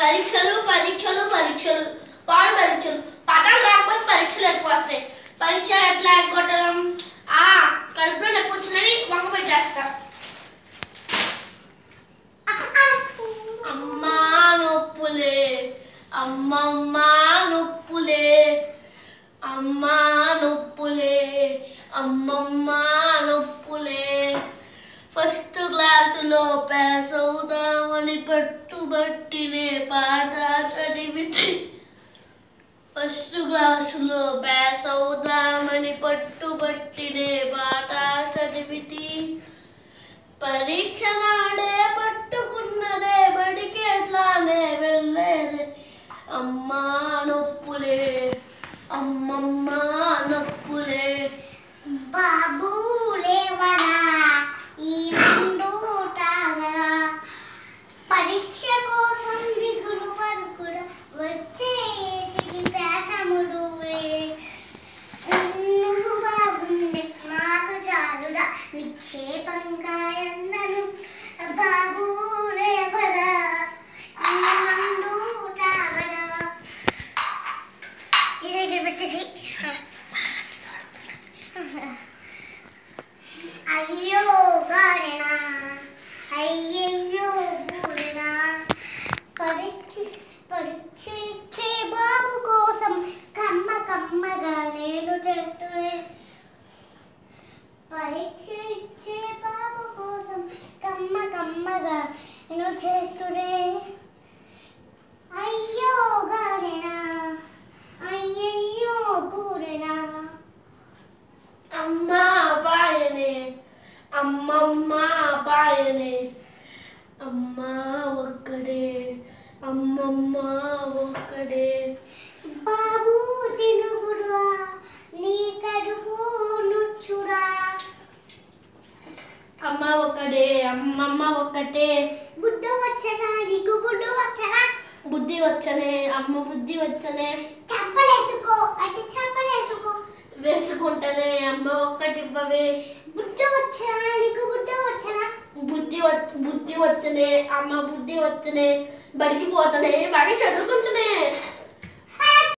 పరీక్షలు పరీక్షలు పరీక్షలు పాడు పరీక్షలు పాఠాలు రాకపోతే పరీక్షలు ఎక్కువ వస్తాయి పరీక్ష ఎట్లా ఎగ్గొట్టడం ఆ కడుపులో నొప్పి వచ్చిందని వంక పెట్టేస్తా అమ్మా నొప్పులే అమ్మమ్మ నొప్పులే అమ్మా నొప్పులే అమ్మమ్మ నొప్పులే ఫస్ట్ క్లాసులో పాస్ అవుదామని పట్టుబట్టినే పాట చదివితే ఫస్ట్ క్లాసులో పాస్ అవుదామని పట్టుబట్టినే పాట చదివితే పరీక్ష నాడే పట్టుకున్నదే బడికి ఎట్లానే వెళ్ళేదే అమ్మా నొప్పులే అమ్మమ్మ నొప్పులే బాబు లేవరా ఈ రెండు తాగరా పరీక్ష కోసం దిగులు పలుకురా వచ్చే ఏటికి వ్యాసముడు నువ్వు బాగుంది నాకు చాలురా నిక్షేపంగా ఎన్నను బాబు లేవరా ఈ రెండు తాగరా ఇది దగ్గర పెట్టేసి అయ్యో గారెనా అయ్యయ్యో ఊరెనా పరీక్ష పరీక్ష ఇచ్చే బాబు కోసం కమ్మ కమ్మగా నేను చెట్టునే పరీక్ష ఇచ్చే బాబు కోసం కమ్మ కమ్మగా నేను చేస్తుడే అయ్యో గారెనా అయ్యయ్యో పూరెనా అమ్మ బాయనే అమ్మమ్మ బాయనే అమ్మ ఒక్కడే అమ్మమ్మ ఒక్కడే బాబు తినుగురా నీ కడుపు నుచ్చురా అమ్మ ఒక్కడే అమ్మమ్మ ఒక్కటే గుడ్డ వచ్చరా నీకు గుడ్డ వచ్చరా బుద్ధి వచ్చనే అమ్మ బుద్ధి వచ్చనే చంపలేసుకో అయితే చంపలేసుకో వేసుకుంటనే అమ్మ ఒక్కటి ఇవ్వవే గుడ్డ వచ్చరా నీకు గుడ్డ వచ్చరా బుద్ధి వచ్- బుద్ధి వచ్చనే అమ్మ బుద్ధి వచ్చనే బడికి పోతనే బడి చదువుకుంటనే